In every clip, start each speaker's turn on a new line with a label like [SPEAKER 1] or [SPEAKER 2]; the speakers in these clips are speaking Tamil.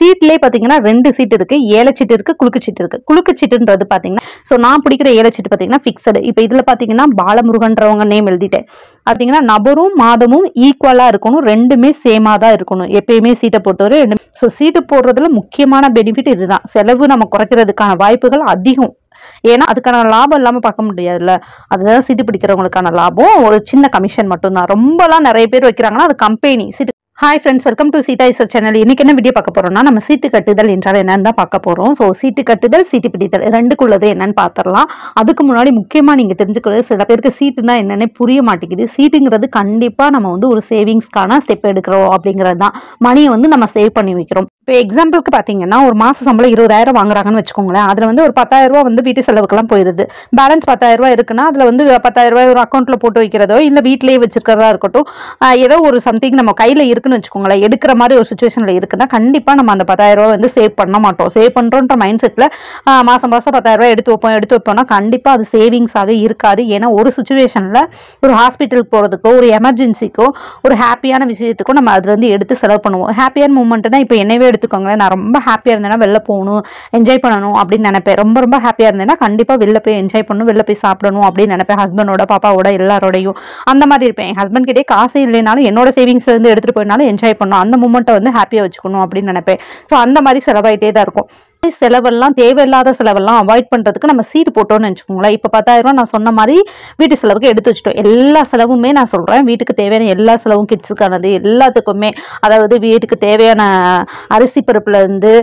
[SPEAKER 1] சீட்லேயே பார்த்தீங்கன்னா ரெண்டு சீட் இருக்கு ஏழை சீட் இருக்கு குலுக்கு சீட் இருக்கு குலுக்கு சீட்டுன்றது பார்த்தீங்கன்னா ஸோ நான் பிடிக்கிற ஏழை சீட்டு பார்த்தீங்கன்னா ஃபிக்ஸடு இப்போ இதில் பார்த்தீங்கன்னா பாலமுருகன்றவங்க நேம் எழுதிட்டேன் பார்த்தீங்கன்னா நபரும் மாதமும் ஈக்குவலாக இருக்கணும் ரெண்டுமே சேமாக தான் இருக்கணும் எப்பயுமே சீட்டை பொறுத்தவரை ரெண்டு ஸோ சீட்டு போடுறதுல முக்கியமான பெனிஃபிட் இதுதான் செலவு நம்ம குறைக்கிறதுக்கான வாய்ப்புகள் அதிகம் ஏன்னா அதுக்கான லாபம் இல்லாமல் பார்க்க முடியாதுல்ல அதுதான் சீட்டு பிடிக்கிறவங்களுக்கான லாபம் ஒரு சின்ன கமிஷன் மட்டும்தான் ரொம்பலாம் நிறைய பேர் வைக்கிறாங்கன்னா அது கம்பெனி சீட்டு hi friends welcome to Seetha இசர் சேனல் இன்னைக்கு என்ன வீடியோ பார்க்க போறோம்னா நம்ம சீட்டு கட்டுதல் என்றால் என்னன்னு தான் பார்க்க போறோம் ஸோ சீட்டு கட்டுதல் சீட்டு பிடித்தல் ரெண்டுக்குள்ளது என்னன்னு பார்த்துடலாம் அதுக்கு முன்னாடி முக்கியமா நீங்க தெரிஞ்சுக்கிறது சில பேருக்கு சீட்டுனா என்னன்னே புரிய மாட்டேங்குது சீட்டுங்கிறது கண்டிப்பா நம்ம வந்து ஒரு சேவிங்ஸ்க்கான ஸ்டெப் எடுக்கிறோம் அப்படிங்கிறது தான் மணியை வந்து நம்ம சேவ் பண்ணி வைக்கிறோம் இப்போ எக்ஸாம்பிளுக்கு பார்த்தீங்கன்னா ஒரு மாச சம்பளம் இருபதாயிரம் வாங்குறாங்கன்னு வச்சுக்கோங்களேன் அதில் வந்து ஒரு பத்தாயிரம் ரூபா வந்து வீட்டு செலவுக்கெல்லாம் போயிருது பேலன்ஸ் பத்தாயிரம் ரூபா இருக்குன்னா அதில் வந்து பத்தாயிரம் ரூபாய் ஒரு அக்கௌண்ட்ல போட்டு வைக்கிறதோ இல்லை வீட்டிலேயே வச்சிருக்கிறதா இருக்கட்டும் ஆஹ் ஏதோ ஒரு சம்திங் நம்ம கையில் இருக்குன்னு வச்சுக்கோங்களேன் எடுக்கிற மாதிரி ஒரு சுச்சுவேஷனில் இருக்குன்னா கண்டிப்பாக நம்ம அந்த பத்தாயிரம் ரூபா வந்து சேவ் பண்ண மாட்டோம் சேவ் பண்ணுறோன்ற மைண்ட் செட்டில் மாதம் மாதம் பத்தாயிரம் ரூபாய் எடுத்து வைப்போம் எடுத்து வைப்போம்னா கண்டிப்பாக அது சேவிங்ஸாகவே இருக்காது ஏன்னா ஒரு சுச்சுவேஷனில் ஒரு ஹாஸ்பிட்டலுக்கு போகிறதுக்கோ ஒரு எமர்ஜென்சிக்கோ ஒரு ஹாப்பியான விஷயத்துக்கோ நம்ம அதுல இருந்து எடுத்து செலவு பண்ணுவோம் ஹாப்பியான மூமெண்ட்னா இப்போ என்னவே எடுத்துக்கோங்களேன் நான் ரொம்ப ஹாப்பியாக இருந்தேன்னா வெளில போகணும் என்ஜாய் பண்ணணும் அப்படின்னு நினைப்பேன் ரொம்ப ரொம்ப ஹாப்பியாக இருந்தேன்னா கண்டிப்பாக வெளில போய் என்ஜாய் பண்ணணும் வெளில போய் சாப்பிடணும் அப்படின்னு நினைப்பேன் ஹஸ்பண்டோட பாப்பாவோட எல்லாரோடையும் அந்த மாதிரி இருப்பேன் என் ஹஸ்பண்ட் கிட்டே காசு இல்லைனாலும் என்னோட சேவிங்ஸ்ல இருந்து எடுத்துட்டு போயினாலும் என்ஜாய் பண்ணணும் அந்த மூமெண்ட்டை வந்து ஹாப்பியாக வச்சுக்கணும் அப்படின்னு நினைப்பேன் ஸோ அந்த மாதிரி செலவாயிட்டே தான் இருக்கும் செலவெல்லாம் தேவையில்லாத செலவெல்லாம் அவாய்ட் பண்றதுக்கு நம்ம சீட் போட்டோம்னு வச்சுக்கோங்களேன் இப்போ பத்தாயிரம் ரூபாய் நான் சொன்ன மாதிரி வீட்டு செலவுக்கு எடுத்து வச்சுட்டோம் எல்லா செலவுமே நான் சொல்றேன் வீட்டுக்கு தேவையான எல்லா செலவும் கிட்ஸுக்கானது எல்லாத்துக்குமே அதாவது வீட்டுக்கு தேவையான அரிசி பருப்புல இருந்து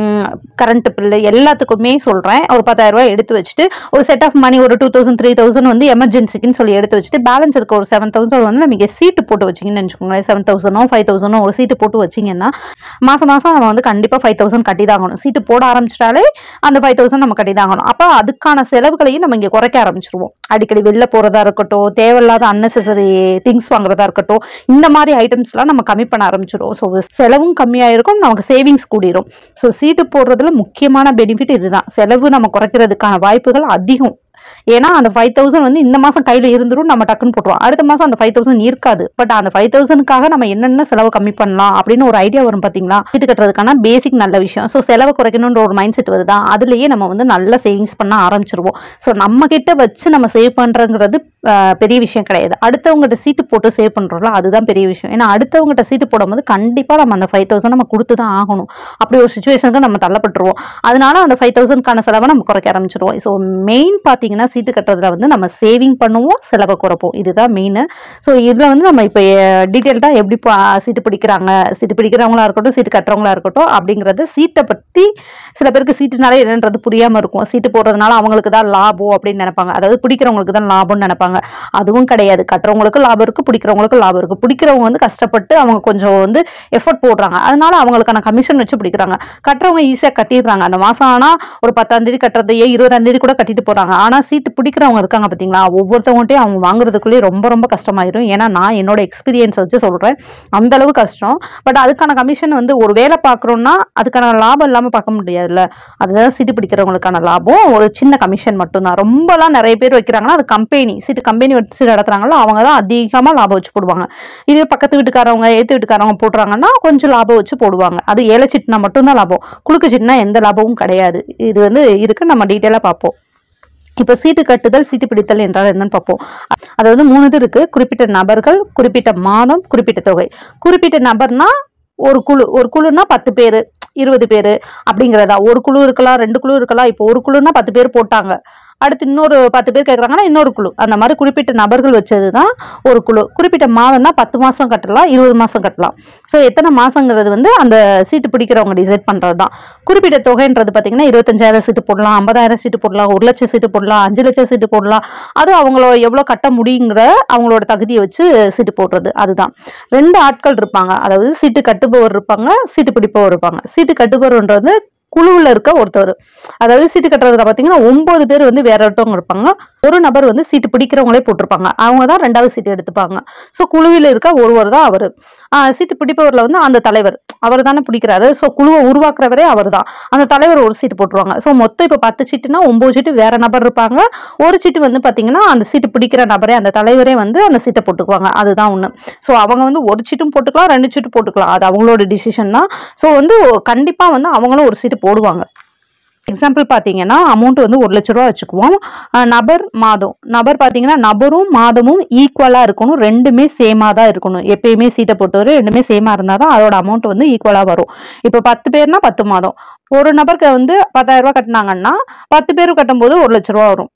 [SPEAKER 1] கரண்ட் பில்லு எல்லாத்துக்குமே சொல்றேன் ஒரு பத்தாயிரம் ரூபாய் எடுத்து வச்சுட்டு ஒரு செட் ஆஃப் மணி ஒரு டூ தௌசண்ட் த்ரீ தௌசண்ட் வந்து எமர்ஜென்சிக்குன்னு சொல்லி எடுத்து வச்சுட்டு பேலன்ஸ் இருக்க ஒரு செவன் தௌசண்ட் வந்து நமக்கு சீட்டு போட்டு வச்சிங்கன்னு வச்சுக்கோங்களேன் செவன் தௌசண்டோ ஃபைவ் தௌசண்டோ ஒரு சீட்டு போட்டு வச்சிங்கன்னா மாசம் மாசம் நம்ம வந்து கண்டிப்பா ஃபைவ் தௌசண்ட் கட்டி தான் ஆகணும் சீட்டு போட ஆரம்பிச்சிட்டாலே அந்த ஃபைவ் தௌசண்ட் நம்ம கட்டி தான் ஆகணும் அப்போ அதுக்கான செலவுகளையும் நம்ம இங்கே குறைக்க ஆரம்பிச்சிருவோம் அடிக்கடி வெளில போறதா இருக்கட்டும் தேவையில்லாத அன்னெசரி திங்ஸ் வாங்குறதா இருக்கட்டும் இந்த மாதிரி ஐட்டம்ஸ்லாம் நம்ம கம்மி பண்ண ஆரம்பிச்சிடும் ஸோ செலவும் கம்மியாக இருக்கும் நமக்கு சேவிங்ஸ் கூடிரும் ஸோ சீட்டு போடுறதுல முக்கியமான பெனிஃபிட் இதுதான் செலவு நம்ம குறைக்கிறதுக்கான வாய்ப்புகள் அதிகம் ஏன்னா அந்த ஃபைவ் தௌசண்ட் வந்து இந்த மாசம் கையில இருந்துரும் நம்ம டக்குன்னு போட்டுருவோம் அடுத்த மாசம் அந்த ஃபைவ் தௌசண்ட் இருக்காது பட் அந்த ஃபைவ் தௌசண்ட்காக நம்ம என்னென்ன செலவு கம்மி பண்ணலாம் அப்படின்னு ஒரு ஐடியா வரும் பாத்தீங்களா இது கட்டுறதுக்கான பேசிக் நல்ல விஷயம் ஸோ செலவை குறைக்கணுன்ற ஒரு மைண்ட் செட் வருதா அதுலயே நம்ம வந்து நல்ல சேவிங்ஸ் பண்ண ஆரம்பிச்சிருவோம் ஸோ நம்ம கிட்ட வச்சு நம்ம சேவ் பண்றங்கிறது ஆஹ், பெரிய விஷயம் கிடையாது அடுத்தவங்ககிட்ட சீட்டு போட்டு சேவ் பண்றோம்ல அதுதான் பெரிய விஷயம் ஏன்னா அடுத்தவங்ககிட்ட சீட்டு போடும்போது கண்டிப்பா நம்ம அந்த ஃபைவ் தௌசண்ட் நம்ம கொடுத்து தான் ஆகணும் அப்படி ஒரு சுச்சுவேஷனுக்கு நம்ம தள்ளப்பட்டுருவோம் அதனால அந்த ஃபைவ் தௌசண்ட்கான செலவை நம்ம குறைக்க ஆரம்பிச்சிருவோம் ஸோ மெயின் பார்த்தீங்கன்னா சீட்டு கட்டுறதுல வந்து நம்ம சேவிங் பண்ணுவோம் செலவை குறைப்போம் இதுதான் மெயின் ஸோ இதில் வந்து நம்ம இப்போ டீட்டெயில்டாக எப்படி பா- சீட்டு பிடிக்கிறாங்க சீட்டு பிடிக்கிறவங்களா இருக்கட்டும் சீட்டு கட்டுறவங்களா இருக்கட்டும் அப்படிங்கிறது சீட்டை பற்றி சில பேருக்கு சீட்டுனாலே என்னன்றது புரியாமல் இருக்கும் சீட்டு போடுறதுனால அவங்களுக்கு தான் லாபம் அப்படின்னு நினைப்பாங்க அதாவது பிடிக்கிறவங்களுக்கு தான் லாபம்னு நினைப்பாங்க அதுவும் கிடையாது கட்டுறவங்களுக்கு லாபம் இருக்கு பிடிக்கிறவங்களுக்கு லாபம் இருக்கு பிடிக்கிறவங்க வந்து கஷ்டப்பட்டு அவங்க கொஞ்சம் வந்து எஃபர்ட் போடுறாங்க அதனால அவங்களுக்கான கமிஷன் வச்சு பிடிக்கிறாங்க கட்டுறவங்க ஈஸியாக கட்டிடுறாங்க அந்த மாசம் ஆனா ஒரு பத்தாம் தேதி கட்டுறதையே இருபதாம் தேதி கூட கட்டிட்டு போறாங்க ஆனா சீட்டு பிடிக்கிறவங்க இருக்காங்க பாத்தீங்களா ஒவ்வொருத்தவங்கள்ட்டையும் அவங்க வாங்குறதுக்குள்ளேயே ரொம்ப ரொம்ப கஷ்டமாயிரும் ஏன்னா நான் என்னோட எக்ஸ்பீரியன்ஸ் வச்சு சொல்றேன் அந்த அளவு கஷ்டம் பட் அதுக்கான கமிஷன் வந்து ஒரு வேலை பார்க்குறோம்னா அதுக்கான லாபம் இல்லாம பார்க்க முடியாதுல்ல அதுதான் சீட்டு பிடிக்கிறவங்களுக்கான லாபம் ஒரு சின்ன கமிஷன் மட்டும்தான் ரொம்பலாம் நிறைய பேர் வைக்கிறாங்கன்னா அது கம்பெனி சீட்டு கம்பெனி வச்சு நடத்துறாங்களோ அவங்க தான் அதிகமா லாபம் வச்சு போடுவாங்க இது பக்கத்து வீட்டுக்காரவங்க ஏத்து வீட்டுக்காரவங்க போடுறாங்கன்னா கொஞ்சம் லாபம் வச்சு போடுவாங்க அது ஏழை சிட்டுனா மட்டும்தான் லாபம் குலுக்கு சிட்டுனா எந்த லாபமும் கிடையாது இது வந்து இருக்கு நம்ம டீட்டெயிலாக பார்ப்போம் இப்போ சீட்டு கட்டுதல் சீட்டு பிடித்தல் என்றால் என்னன்னு பார்ப்போம் அதாவது மூணு இது இருக்கு குறிப்பிட்ட நபர்கள் குறிப்பிட்ட மாதம் குறிப்பிட்ட தொகை குறிப்பிட்ட நபர்னா ஒரு குழு ஒரு குழுனா பத்து பேர் இருபது பேர் அப்படிங்கிறதா ஒரு குழு இருக்கலாம் ரெண்டு குழு இருக்கலாம் இப்போ ஒரு குழுனா பத்து பேர் போட்டாங்க அடுத்து இன்னொரு பத்து பேர் கேட்குறாங்கன்னா இன்னொரு குழு அந்த மாதிரி குறிப்பிட்ட நபர்கள் வச்சது தான் ஒரு குழு குறிப்பிட்ட மாதம்னா பத்து மாதம் கட்டலாம் இருபது மாதம் கட்டலாம் ஸோ எத்தனை மாதங்கிறது வந்து அந்த சீட்டு பிடிக்கிறவங்க டிசைட் பண்ணுறது தான் குறிப்பிட்ட தொகைன்றது பார்த்தீங்கன்னா இருபத்தஞ்சாயிரம் சீட்டு போடலாம் ஐம்பதாயிரம் சீட்டு போடலாம் ஒரு லட்சம் சீட்டு போடலாம் அஞ்சு லட்சம் சீட்டு போடலாம் அது அவங்கள எவ்வளோ கட்ட முடியுங்கிற அவங்களோட தகுதியை வச்சு சீட்டு போடுறது அதுதான் ரெண்டு ஆட்கள் இருப்பாங்க அதாவது சீட்டு கட்டுபவர் இருப்பாங்க சீட்டு பிடிப்பவர் இருப்பாங்க சீட்டு கட்டுபவர்ன்றது குழுவில் இருக்க ஒருத்தர் அதாவது சீட்டு கட்டுறதுல பார்த்தீங்கன்னா ஒன்பது பேர் வந்து வேற ஒருத்தவங்க இருப்பாங்க ஒரு நபர் வந்து சீட்டு பிடிக்கிறவங்களே போட்டிருப்பாங்க அவங்க தான் ரெண்டாவது சீட்டு எடுத்துப்பாங்க ஸோ குழுவில் இருக்க ஒருவர் தான் அவர் சீட்டு பிடிப்பவர்ல வந்து அந்த தலைவர் அவர் தானே பிடிக்கிறாரு ஸோ குழுவை உருவாக்குறவரே அவர் தான் அந்த தலைவர் ஒரு சீட்டு போட்டுருவாங்க ஸோ மொத்தம் இப்போ பத்து சீட்டுனா ஒன்பது சீட்டு வேற நபர் இருப்பாங்க ஒரு சீட்டு வந்து பார்த்தீங்கன்னா அந்த சீட்டு பிடிக்கிற நபரே அந்த தலைவரே வந்து அந்த சீட்டை போட்டுக்குவாங்க அதுதான் ஒன்று ஸோ அவங்க வந்து ஒரு சீட்டும் போட்டுக்கலாம் ரெண்டு சீட்டு போட்டுக்கலாம் அது அவங்களோட டிசிஷன் தான் ஸோ வந்து கண்டிப்பாக வந்து அவங்களும் ஒரு சீட்டு போடுவாங்க எக்ஸாம்பிள் பார்த்தீங்கன்னா அமௌண்ட் வந்து ஒரு லட்ச ரூபா வச்சுக்குவோம் அஹ் நபர் மாதம் நபர் பார்த்தீங்கன்னா நபரும் மாதமும் ஈக்குவலாக இருக்கணும் ரெண்டுமே சேமாக தான் இருக்கணும் எப்பயுமே சீட்டை பொறுத்தவரை ரெண்டுமே சேமாக இருந்தால் தான் அதோட அமௌண்ட் வந்து ஈக்குவலாக வரும் இப்போ பத்து பேர்னா பத்து மாதம் ஒரு நபருக்கு வந்து பத்தாயிரம் ரூபாய் கட்டினாங்கன்னா பத்து பேரும் கட்டும்போது ஒரு லட்ச ரூபா வரும்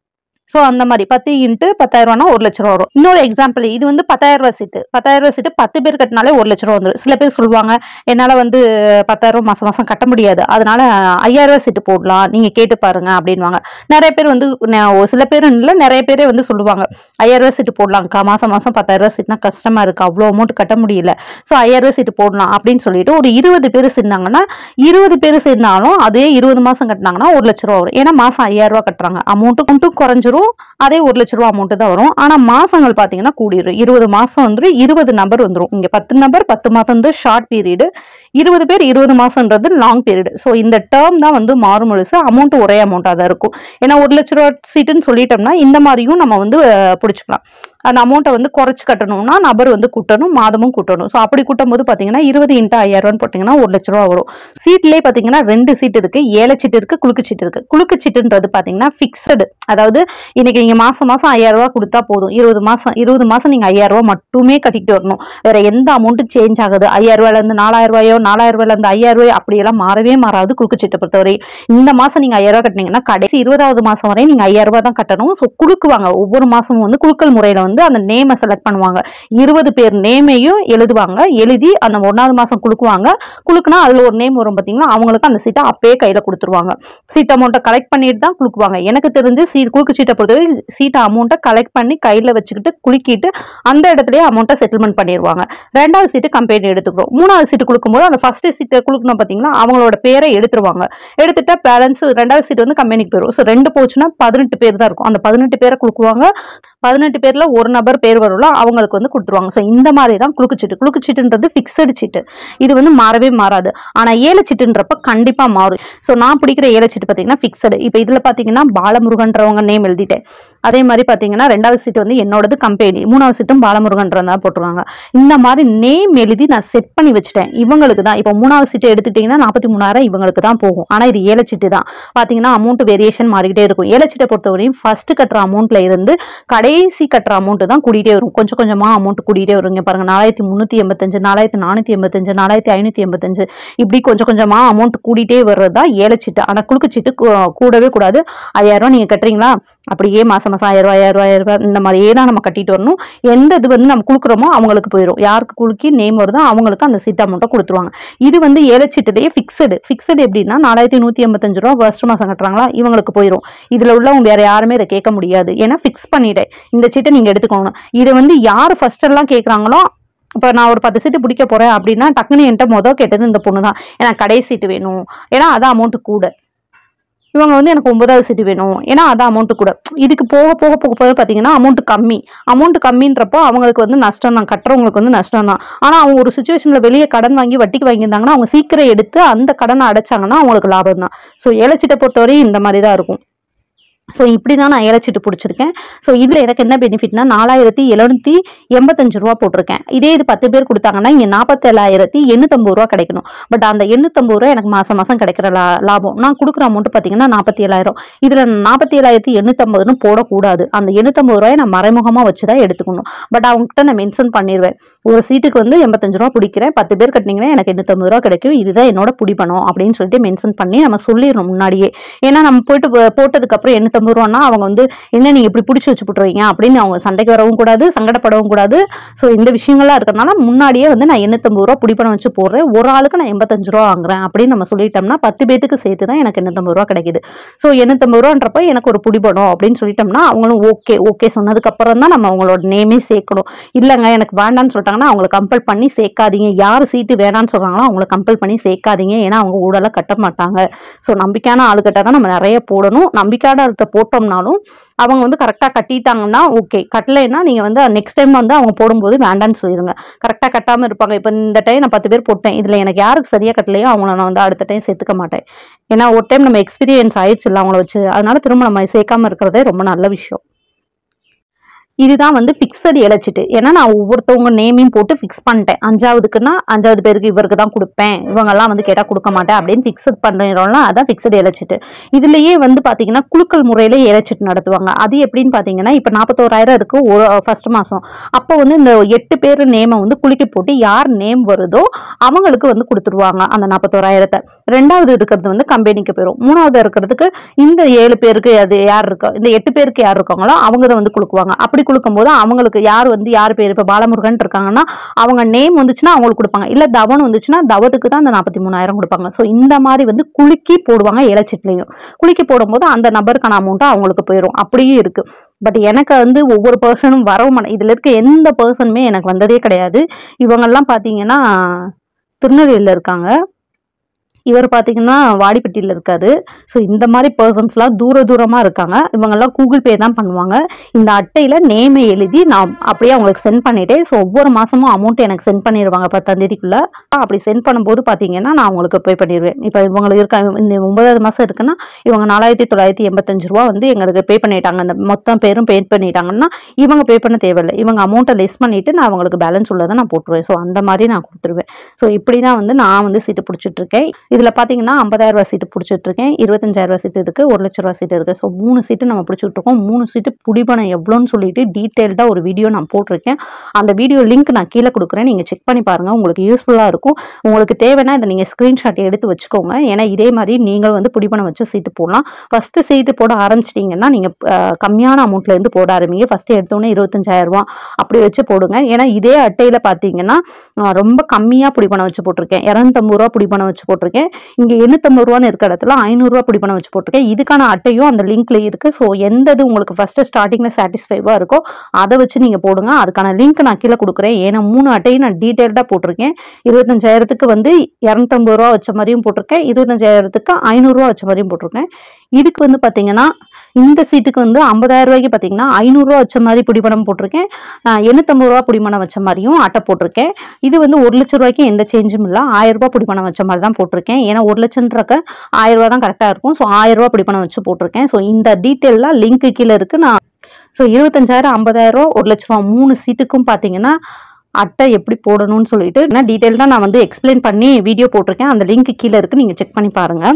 [SPEAKER 1] ஸோ அந்த மாதிரி பத்து இன்ட்டு பத்தாயிரம் ரூபானா ஒரு லட்ச ரூபா வரும் இன்னொரு எக்ஸாம்பிள் இது வந்து பத்தாயிரம் ரூபாய் சீட்டு பத்தாயிரம் ரூபாய் சீட்டு பத்து பேர் கட்டினாலே ஒரு லட்ச ரூபா வந்துடும் சில பேர் சொல்லுவாங்க என்னால் வந்து பத்தாயிரம் ரூபாய் மாசம் மாசம் கட்ட முடியாது அதனால ஐயாயிரம் ரூபாய் சீட்டு போடலாம் நீங்க கேட்டு பாருங்க அப்படின்வாங்க நிறைய பேர் வந்து ந- ஒரு சில பேர் இல்லை நிறைய பேரே வந்து சொல்லுவாங்க ஐயாயிரம் ரூபாய் சீட்டு போடலாம்க்கா மாசம் மாசம் பத்தாயிரம் ரூபாய் சீட்னா கஷ்டமா இருக்கு அவ்வளோ அமௌண்ட் கட்ட முடியல ஸோ ஐயாயிரம் ரூபாய் சீட்டு போடலாம் அப்படின்னு சொல்லிட்டு ஒரு இருபது பேர் சேர்ந்தாங்கன்னா இருபது பேர் சேர்ந்தாலும் அதே இருபது மாசம் கட்டினாங்கன்னா ஒரு லட்ச ரூபா வரும் ஏன்னா மாசம் ஐயாயிரம் ரூபாய் கட்டுறாங்க அமௌண்ட்டு மட்டும் குறைஞ்சிரும் அதே ஒரு லட்ச ரூபா அமௌண்ட் தான் வரும் ஆனா மாசங்கள் பாத்தீங்கன்னா கூடிரும் இருபது மாசம் வந்துடும் இருபது நம்பர் வந்துடும் இங்க பத்து நம்பர் பத்து மாசம் வந்து ஷார்ட் பீரியடு இருபது பேர் இருபது மாசம்ன்றது லாங் பீரியட் ஸோ இந்த டேர்ம் தான் வந்து மாறும் முழுசு அமௌண்ட் ஒரே அமௌண்ட்டாக தான் இருக்கும் ஏன்னா ஒரு லட்ச ரூபா சீட்டுன்னு சொல்லிட்டோம்னா இந்த மாதிரியும் நம்ம வந்து அஹ், பிடிச்சிக்கலாம் அந்த அமௌண்ட்டை வந்து குறைச்சு கட்டணும்னா நபர் வந்து கூட்டணும் மாதமும் கூட்டணும் ஸோ அப்படி கூட்டும் போது பார்த்தீங்கன்னா இருபது இன்ட்டு ஐயாயிரம்னு போட்டிங்கன்னா ஒரு லட்ச ரூபா வரும் சீட்லேயே பார்த்தீங்கன்னா ரெண்டு சீட் இருக்கு ஏழை சீட்டு இருக்கு குலுக்கு சீட்டு இருக்கு குலுக்கு சீட்டுன்றது பார்த்தீங்கன்னா ஃபிக்ஸடு அதாவது இன்னைக்கு நீங்க மாசம் மாசம் ஐயாயிரம் ரூபாய் கொடுத்தா போதும் இருபது மாசம் இருபது மாசம் நீங்க ஐயாயிரம் ரூபாய் மட்டுமே கட்டிட்டு வரணும் வேற எந்த அமௌண்ட்டும் சேஞ்ச் ஆகுது ஐயாயிரம் ரூபாயில இருந்து நாலாயிரம் ரூபாயோ நாலாயிரம் ரூபாயில இருந்து ஐயாயிரம் ரூபாய் அப்படியெல்லாம் மாறவே மாறாது குலுக்கு சீட்டை பொறுத்தவரை இந்த மாசம் நீங்க ஐயாயிரம் ரூபாய் கட்டினீங்கன்னா கடைசி இருபதாவது மாசம் வரை நீங்க ஐயாயிரம் ரூபாய் தான் கட்டணும் ஸோ குலுக்குவாங்க ஒவ்வொரு மாசமும் வந்து குலுக்கல் முறையில வந்து அந்த நேமை செலக்ட் பண்ணுவாங்க இருபது பேர் நேமையும் எழுதுவாங்க எழுதி அந்த ஒன்னாவது மாசம் குலுக்குவாங்க குலுக்குனா அதுல ஒரு நேம் வரும் பாத்தீங்களா அவங்களுக்கு அந்த சீட்டை அப்பயே கையில கொடுத்துருவாங்க சீட் அமௌண்ட்டை கலெக்ட் பண்ணிட்டு தான் குலுக்குவாங்க எனக்கு தெரிஞ்சு சீட் குலுக்கு சீட்டை பொறுத்தவரை சீட் அமௌண்ட்டை கலெக்ட் பண்ணி கையில வச்சுக்கிட்டு குலுக்கிட்டு அந்த இடத்துலயே அமௌண்ட்டை செட்டில்மெண்ட் பண்ணிடுவாங்க ரெண்டாவது சீட்டு கம்பெனி எடுத்துக்கிறோம் மூணாவது சீட்டு கொடுக்கும்போது அந்த ஃபர்ஸ்ட் சீட்டை குலுக்கணும் பாத்தீங்களா அவங்களோட பேரை எடுத்துருவாங்க எடுத்துட்டா பேலன்ஸ் ரெண்டாவது சீட் வந்து கம்பெனிக்கு போயிடும் ஸோ ரெண்டு போச்சுன்னா பதினெட்டு பேர் தான் இருக்கும் அந்த பதினெட்டு பேரை குலுக்குவாங்க பதினெட்டு பேர்ல ஒரு நபர் பேர் வரும்ல அவங்களுக்கு வந்து கொடுத்துருவாங்க ஸோ இந்த மாதிரி தான் குலுக்கு சீட்டு குலுக்கு சீட்டுன்றது ஃபிக்ஸடு சீட்டு இது வந்து மாறவே மாறாது ஆனா ஏழை சீட்டுன்றப்ப கண்டிப்பா மாறும் ஸோ நான் பிடிக்கிற ஏழை சீட்டு பார்த்தீங்கன்னா ஃபிக்ஸடு இப்போ இதுல பாத்தீங்கன்னா பாலமுருகன்றவங்க நேம் எழுதிட்டேன் அதே மாதிரி பாத்தீங்கன்னா ரெண்டாவது சீட்டு வந்து என்னோடது கம்பெனி மூணாவது சீட்டும் பாலமுருகன்றதா போட்டுருவாங்க இந்த மாதிரி நேம் எழுதி நான் செட் பண்ணி வச்சுட்டேன் இவங்களுக்கு தான் இப்போ மூணாவது சீட்டு எடுத்துட்டீங்கன்னா நாற்பத்தி மூணாயிரம் இவங்களுக்கு தான் போகும் ஆனா இது ஏழை சீட்டு தான் பாத்தீங்கன்னா அமௌண்ட் வேரியேஷன் மாறிக்கிட்டே இருக்கும் ஏழை சீட்டை பொறுத்தவரையும் ஃபர்ஸ்ட் கட்டுற அமௌண்ட்ல இருந்து கடைசி கட்டுற அமௌண்ட் தான் கூடிட்டே வரும் கொஞ்சம் கொஞ்சமா அமௌண்ட் கூடிட்டே வரும் இங்க பாருங்க நாலாயிரத்தி முந்நூற்றி எண்பத்தஞ்சு நாலாயிரத்தி நானூற்றி எண்பத்தஞ்சு நாலாயிரத்தி ஐநூற்றி எண்பத்தஞ்சு இப்படி கொஞ்சம் கொஞ்சமா அமௌண்ட் கூடிட்டே வர்றது தான் ஏழை சீட்டு ஆனா குலுக்கு சீட்டு கூ- கூடவே கூடாது ஐயாயிரம் ரூபாய் நீங்க கட்டுறீங்களா அப்படியே மாசம் மாசம் ஆயிரம் ரூபாய் ஆயிரம் ரூபாய் ஆயிரம் ரூபாய் இந்த மாதிரியே தான் நம்ம கட்டிட்டு வரணும் எந்த இது வந்து நம்ம குடுக்குறோமோ அவங்களுக்கு போயிடும் யாருக்கு குலுக்கி நேம் வருதோ அவங்களுக்கு அந்த சீட் அமௌண்ட்டை கொடுத்துருவாங்க இது வந்து ஏழை சீட்டுலேயே ஃபிக்ஸடு ஃபிக்ஸடு எப்படின்னா நாலாயிரத்தி நூற்றி எண்பத்தஞ்சு ரூபா ஃபர்ஸ்ட் மாசம் கட்டுறாங்களா இவங்களுக்கு போயிடும் இதுல உள்ளவங்க வேற யாருமே இதை கேட்க முடியாது ஏன்னா ஃபிக்ஸ் பண்ணிட்டேன் இந்த சீட்டை நீங்க எடுத்துக்கணும் இதை வந்து யார் ஃபர்ஸ்ட் எல்லாம் கேட்குறாங்களோ இப்போ நான் ஒரு பத்து சீட்டு பிடிக்க போறேன் அப்படின்னா டக்குன்னு என்கிட்ட மொதல் கேட்டது இந்த பொண்ணு தான் எனக்கு கடைசி சீட்டு வேணும் ஏன்னா அதான் அமௌண்ட் கூட இவங்க வந்து எனக்கு ஒன்பதாவது சீட்டு வேணும் ஏன்னா அதான் அமௌண்ட் கூட இதுக்கு போக போக போக போக பார்த்தீங்கன்னா அமௌண்ட் கம்மி அமௌண்ட் கம்மின்றப்போ அவங்களுக்கு வந்து நஷ்டம் தான் கட்டுறவங்களுக்கு வந்து நஷ்டம் தான் ஆனால் அவங்க ஒரு சுச்சுவேஷனில் வெளியே கடன் வாங்கி வட்டிக்கு வாங்கியிருந்தாங்கன்னா அவங்க சீக்கிரம் எடுத்து அந்த கடனை அடைச்சாங்கன்னா அவங்களுக்கு லாபம் தான் ஸோ ஏலச்சீட்டை பொறுத்தவரையும் இந்த மாதிரி தான் இருக்கும் ஸோ இப்படி தான் நான் ஏலச்சீட்டு பிடிச்சிருக்கேன் ஸோ இதில் எனக்கு என்ன பெனிஃபிட்னா நாலாயிரத்தி எழுநூத்தி எண்பத்தஞ்சு ரூபா போட்டிருக்கேன் இதே இது பத்து பேர் கொடுத்தாங்கன்னா இங்கே நாற்பத்தேழாயிரத்தி எண்ணூத்தம்பது ரூபா கிடைக்கணும் பட் அந்த எண்ணூத்தம்பது ரூபா எனக்கு மாசம் மாசம் கிடைக்கிற லா லாபம் நான் கொடுக்குற அமௌண்ட் பார்த்தீங்கன்னா நாற்பத்தி ஏழாயிரம் இதில் நாற்பத்தி ஏழாயிரத்தி எண்ணூத்தம்பதுன்னு போடக்கூடாது அந்த எண்ணூத்தம்பது ரூபாயை நான் மறைமுகமாக வச்சு தான் எடுத்துக்கணும் பட் அவங்ககிட்ட நான் மென்ஷன் பண்ணிடுவேன் ஒரு சீட்டுக்கு வந்து எண்பத்தஞ்சு ரூபா பிடிக்கிறேன் பத்து பேர் கட்டினீங்கன்னா எனக்கு எண்ணூத்தம்பது ரூபா கிடைக்கும் இதுதான் என்னோட பிடிப்பணும் அப்படின்னு சொல்லிட்டு மென்ஷன் பண்ணி நம்ம சொல்லிடணும் முன்னாடியே ஏன்னா நம்ம போயிட்டு போ- போட்டதுக்கப்புறம் எண்ணூத்தம்பது ரூபான்னா அவங்க வந்து என்ன நீங்க இப்படி பிடிச்சி வச்சு போட்டுருவீங்க அப்படின்னு அவங்க சண்டைக்கு வரவும் கூடாது சங்கடப்படவும் கூடாது ஸோ இந்த விஷயங்கள்லாம் இருக்கிறதுனால முன்னாடியே வந்து நான் எண்ணூத்தம்பது ரூபா பிடிப்பணம் வச்சு போடுறேன் ஒரு ஆளுக்கு நான் எண்பத்தஞ்சு ரூபா வாங்குறேன் அப்படின்னு நம்ம சொல்லிட்டோம்னா பத்து பேத்துக்கு சேர்த்து தான் எனக்கு எண்ணூத்தம்பது ரூபா கிடைக்குது ஸோ எண்ணூத்தம்பது ரூபான்றப்ப எனக்கு ஒரு பிடிப்படும் அப்படின்னு சொல்லிட்டோம்னா அவங்களும் ஓகே ஓகே சொன்னதுக்கு அப்புறம் தான் நம்ம அவங்களோட நேமே சேர்க்கணும் இல்லைங்க எனக்கு வேண்டாம்னு சொல்லிட்டாங்கன்னா அவங்கள கம்பல் பண்ணி சேர்க்காதீங்க யார் சீட்டு வேணாம்னு சொல்றாங்களோ அவங்கள கம்பல் பண்ணி சேர்க்காதீங்க ஏன்னா அவங்க ஊடலாம் கட்ட மாட்டாங்க ஸோ நம்பிக்கையான ஆளுகிட்ட தான் நம்ம நிறைய போடணும் நம்பிக்கையான ஆளுகிட்ட போட்டோம்னாலும் அவங்க வந்து கரெக்டாக கட்டிட்டாங்கன்னா ஓகே கட்டலைன்னா நீங்கள் வந்து நெக்ஸ்ட் டைம் வந்து அவங்க போடும்போது வேண்டான்னு சொல்லிடுங்க கரெக்டாக கட்டாமல் இருப்பாங்க இப்போ இந்த டைம் நான் பத்து பேர் போட்டேன் இதில் எனக்கு யாருக்கு சரியாக கட்டலையோ அவங்கள நான் வந்து அடுத்த டைம் சேர்த்துக்க மாட்டேன் ஏன்னா ஒரு டைம் நம்ம எக்ஸ்பீரியன்ஸ் ஆயிடுச்சு இல்லை அவங்கள வச்சு அதனால திரும்ப நம்ம சேர்க்காம இருக்கிறதே ரொம்ப நல்ல விஷயம் இதுதான் வந்து ஃபிக்ஸட் இழைச்சிட்டு ஏன்னா நான் ஒவ்வொருத்தவங்க நேமையும் போட்டு ஃபிக்ஸ் பண்ணிட்டேன் அஞ்சாவதுக்குன்னா அஞ்சாவது பேருக்கு இவருக்கு தான் கொடுப்பேன் இவங்கெல்லாம் வந்து கேட்டால் கொடுக்க மாட்டேன் அப்படின்னு ஃபிக்ஸட் பண்ணுறோம்னா அதான் ஃபிக்ஸட் இழைச்சிட்டு இதுலயே வந்து பார்த்தீங்கன்னா குழுக்கள் முறையில இழைச்சிட்டு நடத்துவாங்க அது எப்படின்னு பார்த்தீங்கன்னா இப்போ நாற்பத்தோராயிரம் இருக்கு ஒரு ஃபர்ஸ்ட் மாதம் அப்போ வந்து இந்த எட்டு பேர் நேமை வந்து குளிக்க போட்டு யார் நேம் வருதோ அவங்களுக்கு வந்து கொடுத்துருவாங்க அந்த நாற்பத்தோராயிரத்தை ரெண்டாவது இருக்கிறது வந்து கம்பெனிக்கு போயிடும் மூணாவது இருக்கிறதுக்கு இந்த ஏழு பேருக்கு அது யார் இருக்கோ இந்த எட்டு பேருக்கு யார் இருக்காங்களோ அவங்க தான் வந்து கொடுக்குவாங்க அப்படி கொடுக்கும்போது அவங்களுக்கு யார் வந்து யார் பேர் இப்போ பாலமுருகன் இருக்காங்கன்னா அவங்க நேம் வந்துச்சுன்னா அவங்களுக்கு கொடுப்பாங்க இல்லை தவன் வந்துச்சுன்னா தவத்துக்கு தான் அந்த நாற்பத்தி மூணாயிரம் கொடுப்பாங்க ஸோ இந்த மாதிரி வந்து குலுக்கி போடுவாங்க இலச்சிட்லையும் குலுக்கி போடும்போது அந்த நபருக்கான அமௌண்ட்டும் அவங்களுக்கு போயிடும் அப்படியே இருக்கு பட் எனக்கு வந்து ஒவ்வொரு பர்சனும் வரவும் மாட்டேன் இதில் இருக்க எந்த பர்சனுமே எனக்கு வந்ததே கிடையாது இவங்கெல்லாம் பார்த்தீங்கன்னா திருநெல்வேலியில் இருக்காங்க இவர் பார்த்தீங்கன்னா வாடிப்பட்டியில் இருக்காரு ஸோ இந்த மாதிரி பர்சன்ஸ்லாம் தூர தூரமாக இருக்காங்க இவங்கெல்லாம் கூகுள் பே தான் பண்ணுவாங்க இந்த அட்டையில் நேமை எழுதி நான் அப்படியே அவங்களுக்கு சென்ட் பண்ணிட்டேன் ஸோ ஒவ்வொரு மாதமும் அமௌண்ட் எனக்கு சென்ட் பண்ணிடுவாங்க பத்தாம் தேதிக்குள்ளே அப்படி சென்ட் பண்ணும்போது பார்த்தீங்கன்னா நான் அவங்களுக்கு பே பண்ணிடுவேன் இப்போ இவங்களுக்கு இருக்க இந்த ஒன்பதாவது மாதம் இருக்குன்னா இவங்க நாலாயிரத்தி தொள்ளாயிரத்தி எண்பத்தஞ்சு ரூபா வந்து எங்களுக்கு பே பண்ணிட்டாங்க அந்த மொத்தம் பேரும் பே பண்ணிட்டாங்கன்னா இவங்க பே பண்ண தேவையில்லை இவங்க அமௌண்ட்டை லெஸ் பண்ணிவிட்டு நான் அவங்களுக்கு பேலன்ஸ் உள்ளதை நான் போட்டுருவேன் ஸோ அந்த மாதிரி நான் கொடுத்துருவேன் ஸோ இப்படி தான் வந்து நான் வந்து சீட்டு பிடிச்சிட்டு இருக்கேன் இதில் பார்த்தீங்கன்னா ஐம்பதாயிரம் ரூபா சீட்டு பிடிச்சிட்டு இருக்கேன் இருபத்தஞ்சாயிரம் ரூபா சீட்டு இருக்குது ஒரு லட்ச ரூபா சீட்டு இருக்குது ஸோ மூணு சீட்டு நம்ம பிடிச்சிட்டு இருக்கோம் மூணு சீட்டு புடிபணம் எவ்வளோன்னு சொல்லிட்டு டீட்டெயில்டாக ஒரு வீடியோ நான் போட்டிருக்கேன் அந்த வீடியோ லிங்க் நான் கீழே கொடுக்குறேன் நீங்கள் செக் பண்ணி பாருங்கள் உங்களுக்கு யூஸ்ஃபுல்லாக இருக்கும் உங்களுக்கு தேவைன்னா இதை நீங்கள் ஸ்க்ரீன்ஷாட் எடுத்து வச்சுக்கோங்க ஏன்னா இதே மாதிரி நீங்களும் வந்து புடிபணம் வச்சு சீட்டு போடலாம் ஃபஸ்ட்டு சீட்டு போட ஆரம்பிச்சிட்டிங்கன்னா நீங்கள் கம்மியான அமௌண்ட்லேருந்து போட ஆரம்பிங்க ஃபஸ்ட்டு எடுத்தோன்னே இருபத்தஞ்சாயிரம் ரூபா அப்படி வச்சு போடுங்க ஏன்னா இதே அட்டையில் பார்த்தீங்கன்னா நான் ரொம்ப கம்மியாக புடிப்பணம் வச்சு போட்டிருக்கேன் இரநூத்தம்பது ரூபா புடிப்பணம் வச்சு போட்டிருக்கேன் இங்கே எண்ணூத்தம்பது ரூபான்னு இருக்க இடத்துல ஐநூறுரூவா புடிப்பணம் வச்சு போட்டிருக்கேன் இதுக்கான அட்டையும் அந்த லிங்க்ல இருக்கு ஸோ எந்த இது உங்களுக்கு ஃபர்ஸ்ட் ஸ்டார்டிங்கில் சாட்டிஸ்ஃபைவாக இருக்கோ அதை வச்சு நீங்கள் போடுங்க அதுக்கான லிங்க் நான் கீழே கொடுக்குறேன் ஏன்னா மூணு அட்டையும் நான் டீட்டெயில்டாக போட்டிருக்கேன் இருபத்தஞ்சாயிரத்துக்கு வந்து இரநூத்தம்பது ரூபா வச்ச மாதிரியும் போட்டிருக்கேன் இருபத்தஞ்சாயிரத்துக்கு ஐநூறுரூவா வச்ச மாதிரியும் போட்டிருக்கேன் இதுக்கு வந்து பார்த்தீங்கன்னா இந்த சீட்டுக்கு வந்து ஐம்பதாயிரம் ரூபாய்க்கு பார்த்தீங்கன்னா ஐநூறுரூவா வச்ச மாதிரி பிடிப்பணம் போட்டிருக்கேன் ஆஹ் எண்ணூத்தம்பது ரூபா பிடிப்பணம் வச்ச மாதிரியும் அட்டை போட்டிருக்கேன் இது வந்து ஒரு லட்ச ரூபாய்க்கு எந்த சேஞ்சும் இல்லை ஆயிரம் ரூபாய் பிடிப்பணம் வச்ச மாதிரி தான் போட்டிருக்கேன் ஏன்னா ஒரு லட்சம்ன்றக்க ஆயிரம் ரூபா தான் கரெக்டாக இருக்கும் ஸோ ஆயிரம் ரூபா பிடிப்பணம் வச்சு போட்டிருக்கேன் ஸோ இந்த டீட்டெயிலாம் லிங்க் கீழே இருக்கு நான் ஸோ இருபத்தஞ்சாயிரம் ஐம்பதாயிரம் ரூபா ஒரு லட்ச ரூபா மூணு சீட்டுக்கும் பார்த்தீங்கன்னா அட்டை எப்படி போடணும்னு சொல்லிட்டு நான் டீட்டெயில்டாக நான் வந்து எக்ஸ்பிளைன் பண்ணி வீடியோ போட்டிருக்கேன் அந்த லிங்க் கீழே இருக்கு நீங்கள் செக் பண்ணி பாருங்கள்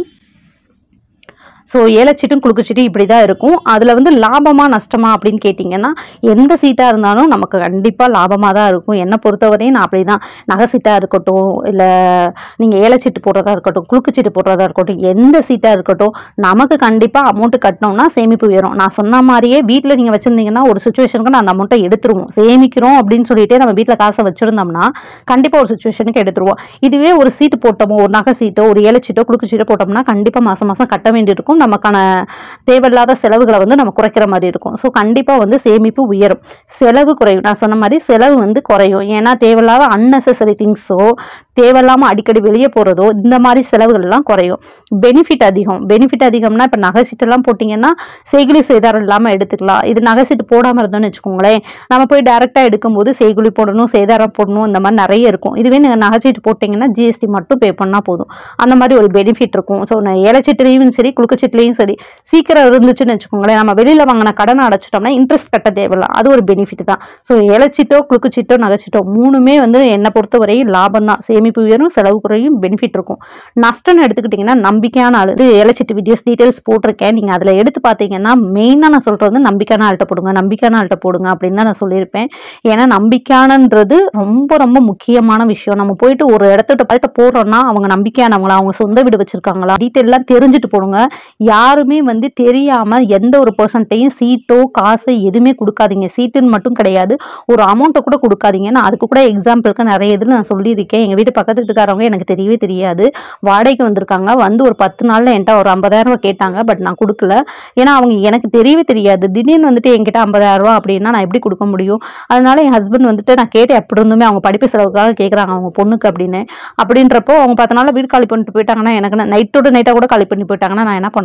[SPEAKER 1] ஸோ ஏலச்சீட்டும் குலுக்குச்சீட்டும் இப்படி தான் இருக்கும் அதில் வந்து லாபமா நஷ்டமா அப்படின்னு கேட்டிங்கன்னா எந்த சீட்டாக இருந்தாலும் நமக்கு கண்டிப்பாக லாபமாக தான் இருக்கும் என்னை பொறுத்தவரையும் நான் அப்படி தான் நகை சீட்டாக இருக்கட்டும் இல்லை நீங்கள் ஏலச்சீட்டு போடுறதா இருக்கட்டும் குலுக்குச்சீட்டு போடுறதா இருக்கட்டும் எந்த சீட்டாக இருக்கட்டும் நமக்கு கண்டிப்பாக அமௌண்ட்டு கட்டினோம்னா சேமிப்பு உயரும் நான் சொன்ன மாதிரியே வீட்டில் நீங்கள் வச்சுருந்தீங்கன்னா ஒரு சுச்சுவேஷனுக்கு நான் அந்த அமௌண்ட்டை எடுத்துருவோம் சேமிக்கிறோம் அப்படின்னு சொல்லிட்டு நம்ம வீட்டில் காசை வச்சுருந்தோம்னா கண்டிப்பாக ஒரு சுச்சுவேஷனுக்கு எடுத்துருவோம் இதுவே ஒரு சீட்டு போட்டோமோ ஒரு நகை சீட்டோ ஒரு ஏலச்சீட்டோ குலுக்கு சீட்டோ போட்டோம்னா கண்டிப்பாக மாதம் மாதம் கட்ட வேண்டியிருக்கும் நமக்கான தேவையில்லாத செலவுகளை வந்து நம்ம குறைக்கிற மாதிரி இருக்கும் ஸோ கண்டிப்பாக வந்து சேமிப்பு உயரும் செலவு குறையும் நான் சொன்ன மாதிரி செலவு வந்து குறையும் ஏன்னா தேவையில்லாத அன்னெசரி திங்ஸோ தேவையில்லாமல் அடிக்கடி வெளியே போகிறதோ இந்த மாதிரி செலவுகள் எல்லாம் குறையும் பெனிஃபிட் அதிகம் பெனிஃபிட் அதிகம்னா இப்போ நகை சீட்டெல்லாம் போட்டிங்கன்னா செய்குலி சேதாரம் இல்லாமல் எடுத்துக்கலாம் இது நகை சீட்டு போடாமல் இருந்தோம்னு வச்சுக்கோங்களேன் நம்ம போய் டேரெக்டாக எடுக்கும்போது செய்குலி போடணும் சேதாரம் போடணும் இந்த மாதிரி நிறைய இருக்கும் இதுவே நீங்கள் நகை சீட்டு போட்டிங்கன்னா ஜிஎஸ்டி மட்டும் பே பண்ணால் போதும் அந்த மாதிரி ஒரு பெனிஃபிட் இருக்கும் ஸோ நான் ஏலச்சீட்டுலையும் சரி குலுக்குச்சீட்டுலையும் சரி சீக்கிரம் இருந்துச்சுன்னு வச்சுக்கோங்களேன் நம்ம வெளியில் வாங்கின கடனை அடைச்சிட்டோம்னா இன்ட்ரெஸ்ட் கட்ட தேவையில்ல அது ஒரு பெனிஃபிட் தான் ஸோ ஏலச்சீட்டோ குலுக்குச்சீட்டோ நகைச்சீட்டோ மூணுமே வந்து என்னை பொறுத்தவரை லாபம் தான் சேமிப்பு உயரும் செலவு குறையும் பெனிஃபிட் இருக்கும் நஷ்டம்னு எடுத்துக்கிட்டிங்கன்னா நம்பிக்கையான ஆள் இது ஏலச்சீட்டு வீடியோஸ் டீட்டெயில்ஸ் போட்டிருக்கேன் நீங்கள் அதில் எடுத்து பார்த்தீங்கன்னா மெயினாக நான் சொல்கிறது வந்து நம்பிக்கையான ஆள்கிட்ட போடுங்க நம்பிக்கையான ஆள்கிட்ட போடுங்க அப்படின்னு தான் நான் சொல்லியிருப்பேன் ஏன்னா நம்பிக்கையானன்றது ரொம்ப ரொம்ப முக்கியமான விஷயம் நம்ம போயிட்டு ஒரு இடத்துட்ட பாட்டு போடுறோம்னா அவங்க நம்பிக்கையானவங்களா அவங்க சொந்த வீடு வச்சிருக்காங்களா டீட்டெயிலாம் தெரிஞ்சுட்டு போடுங்க யாருமே வந்து தெரியாம எந்த ஒரு பர்சன்ட்டையும் சீட்டோ காசு எதுவுமே கொடுக்காதீங்க சீட்டுன்னு மட்டும் கிடையாது ஒரு அமௌண்ட்டை கூட கொடுக்காதீங்க நான் அதுக்கு கூட எக்ஸாம்பிளுக்கு நிறைய இதில் நான் சொல்லியிருக்கேன் எங்கள் வீட்டு பக்கத்து வீட்டுக்காரவங்க எனக்கு தெரியவே தெரியாது வாடகைக்கு வந்திருக்காங்க வந்து ஒரு பத்து நாளில் என்கிட்ட ஒரு ஐம்பதாயிரம் ரூபாய் கேட்டாங்க பட் நான் கொடுக்கல ஏன்னா அவங்க எனக்கு தெரியவே தெரியாது திடீர்னு வந்துட்டு என்கிட்ட ஐம்பதாயிரம் ரூபா அப்படின்னா நான் எப்படி கொடுக்க முடியும் அதனால என் ஹஸ்பண்ட் வந்துட்டு நான் கேட்டேன் எப்படி இருந்துமே அவங்க படிப்பு செலவுக்காக கேட்குறாங்க அவங்க பொண்ணுக்கு அப்படின்னு அப்படின்றப்போ அவங்க பத்து நாள் வீடு காலி பண்ணிட்டு போயிட்டாங்கன்னா எனக்கு நைட்டோட நைட்டாக கூட காலி பண்ணி போயிட்டாங்கன்னா நான் என்ன பண்ணுவேன்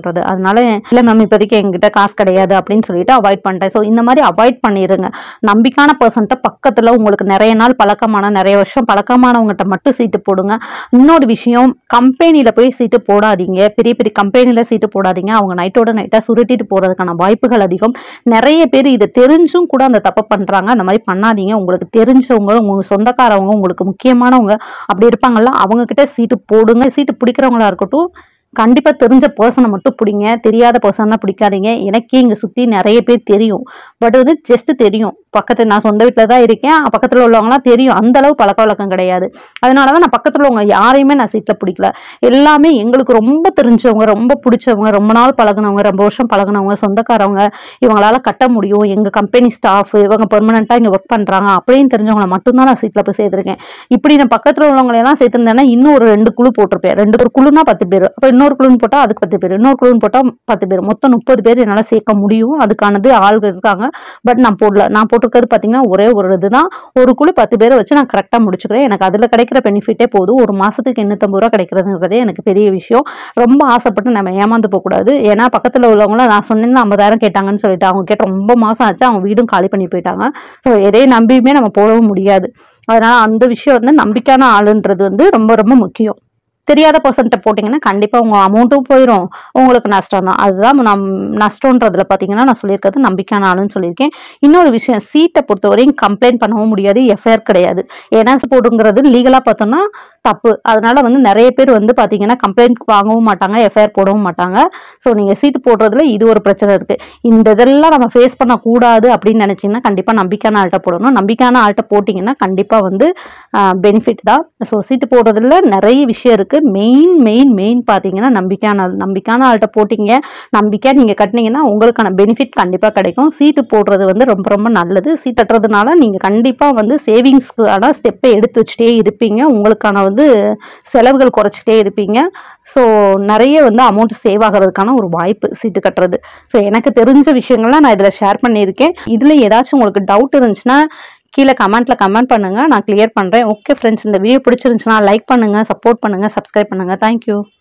[SPEAKER 1] பண்றது அதனால இல்லை மேம் இப்போதைக்கு எங்கிட்ட காசு கிடையாது அப்படின்னு சொல்லிட்டு அவாய்ட் பண்ணிட்டேன் ஸோ இந்த மாதிரி அவாய்ட் பண்ணிடுங்க நம்பிக்கையான பர்சன்ட்ட பக்கத்தில் உங்களுக்கு நிறைய நாள் பழக்கமான நிறைய வருஷம் பழக்கமானவங்ககிட்ட மட்டும் சீட்டு போடுங்க இன்னொரு விஷயம் கம்பெனியில் போய் சீட்டு போடாதீங்க பெரிய பெரிய கம்பெனியில் சீட்டு போடாதீங்க அவங்க நைட்டோட நைட்டாக சுருட்டிட்டு போகிறதுக்கான வாய்ப்புகள் அதிகம் நிறைய பேர் இதை தெரிஞ்சும் கூட அந்த தப்பை பண்ணுறாங்க அந்த மாதிரி பண்ணாதீங்க உங்களுக்கு தெரிஞ்சவங்க உங்க சொந்தக்காரவங்க உங்களுக்கு முக்கியமானவங்க அப்படி இருப்பாங்கல்ல அவங்க கிட்ட சீட்டு போடுங்க சீட்டு பிடிக்கிறவங்களா இருக்கட்டும் கண்டிப்பாக தெரிஞ்ச பர்சனை மட்டும் பிடிங்க தெரியாத பர்சனை பிடிக்காதீங்க எனக்கே இங்கே சுற்றி நிறைய பேர் தெரியும் பட் வந்து ஜஸ்ட் தெரியும் பக்கத்து நான் சொந்த வீட்டில் தான் இருக்கேன் பக்கத்தில் உள்ளவங்களாம் தெரியும் அந்த அளவு பழக்க வழக்கம் கிடையாது அதனால தான் நான் பக்கத்தில் உள்ளவங்க யாரையுமே நான் சீட்டில் பிடிக்கல எல்லாமே எங்களுக்கு ரொம்ப தெரிஞ்சவங்க ரொம்ப பிடிச்சவங்க ரொம்ப நாள் பழகுனவங்க ரொம்ப வருஷம் பழகுனவங்க சொந்தக்காரவங்க இவங்களால கட்ட முடியும் எங்கள் கம்பெனி ஸ்டாஃப் இவங்க பெர்மனெண்ட்டாக இங்கே ஒர்க் பண்ணுறாங்க அப்படின்னு தெரிஞ்சவங்கள மட்டும்தான் நான் சீட்டில் போய் சேர்த்துருக்கேன் இப்படி நான் பக்கத்தில் உள்ளவங்களெல்லாம் சேர்த்துருந்தேன்னா இன்னும் ஒரு ரெண்டு குழு போட்டிருப்பேன் ரெண்டு ஒரு குழுனா பத்து பேர் அப்போ இன்னொரு குழுன்னு போட்டால் அதுக்கு பத்து பேர் இன்னொரு குழுன்னு போட்டால் பத்து பேர் மொத்தம் முப்பது பேர் என்னால் சேர்க்க முடியும் அதுக்கானது ஆள்கள் இருக்காங்க பட் நான் போடல நான் போட்டிருக்கிறது பார்த்தீங்கன்னா ஒரே ஒரு இதுதான் ஒரு குழு பத்து பேரை வச்சு நான் கரெக்டாக முடிச்சுக்கிறேன் எனக்கு அதில் கிடைக்கிற பெனிஃபிட்டே போதும் ஒரு மாதத்துக்கு எண்ணூத்தம்பது ரூபா கிடைக்கிறதுங்கிறதே எனக்கு பெரிய விஷயம் ரொம்ப ஆசைப்பட்டு நம்ம ஏமாந்து போகக்கூடாது ஏன்னா பக்கத்தில் உள்ளவங்களும் நான் சொன்னேன்னா ஐம்பதாயிரம் கேட்டாங்கன்னு சொல்லிட்டு அவங்க கேட்ட ரொம்ப மாதம் ஆச்சு அவங்க வீடும் காலி பண்ணி போயிட்டாங்க ஸோ எதையும் நம்பியுமே நம்ம போடவும் முடியாது அதனால அந்த விஷயம் வந்து நம்பிக்கையான ஆளுன்றது வந்து ரொம்ப ரொம்ப முக்கியம் தெரியாத பர்சன்ட்ட போட்டிங்கன்னா கண்டிப்பாக உங்கள் அமௌண்ட்டும் போயிடும் உங்களுக்கு நஷ்டம் தான் அதுதான் நம் நஷ்டன்றதுல பார்த்தீங்கன்னா நான் சொல்லியிருக்கிறது நம்பிக்கையான ஆளுன்னு சொல்லியிருக்கேன் இன்னொரு விஷயம் சீட்டை பொறுத்தவரையும் கம்ப்ளைண்ட் பண்ணவும் முடியாது எஃப்ஐஆர் கிடையாது ஏன்னா போடுங்கிறது லீகலாக பார்த்தோம்னா தப்பு அதனால வந்து நிறைய பேர் வந்து பார்த்தீங்கன்னா கம்ப்ளைண்ட் வாங்கவும் மாட்டாங்க எஃப்ஐஆர் போடவும் மாட்டாங்க ஸோ நீங்கள் சீட்டு போடுறதுல இது ஒரு பிரச்சனை இருக்கு இந்த இதெல்லாம் நம்ம ஃபேஸ் பண்ணக்கூடாது அப்படின்னு நினச்சிங்கன்னா கண்டிப்பாக நம்பிக்கையான ஆள்கிட்ட போடணும் நம்பிக்கையான ஆள்கிட்ட போட்டிங்கன்னா கண்டிப்பாக வந்து பெனிஃபிட் தான் ஸோ சீட்டு போடுறதுல நிறைய விஷயம் இருக்கு மெயின் மெயின் மெயின் பார்த்தீங்கன்னா நம்பிக்கையான ஆள் நம்பிக்கையான ஆள்கிட்ட போட்டிங்க நம்பிக்கையாக நீங்கள் கட்டினீங்கன்னா உங்களுக்கான பெனிஃபிட் கண்டிப்பாக கிடைக்கும் சீட்டு போடுறது வந்து ரொம்ப ரொம்ப நல்லது சீட் கட்டுறதுனால நீங்கள் கண்டிப்பாக வந்து சேவிங்ஸ்க்கான ஸ்டெப்பை எடுத்து வச்சுட்டே இருப்பீங்க உங்களுக்கான வந்து செலவுகள் குறைச்சிட்டே இருப்பீங்க ஸோ நிறைய வந்து அமௌண்ட் சேவ் ஆகிறதுக்கான ஒரு வாய்ப்பு சீட்டு கட்டுறது ஸோ எனக்கு தெரிஞ்ச விஷயங்கள்லாம் நான் இதில் ஷேர் பண்ணியிருக்கேன் இதில் ஏதாச்சும் உங்களுக்கு டவுட் இருந்துச்சுன்னா கீழே கமெண்ட்ல கமெண்ட் பண்ணுங்க நான் கிளியர் பண்றேன் ஓகே ஃப்ரெண்ட்ஸ் இந்த வீடியோ பிடிச்சிருந்துச்சுன்னா லைக் பண்ணுங்க சப்போர்ட் பண்ணுங்க சப்ஸ்கிரைப் பண்ணுங்க தேங்க்யூ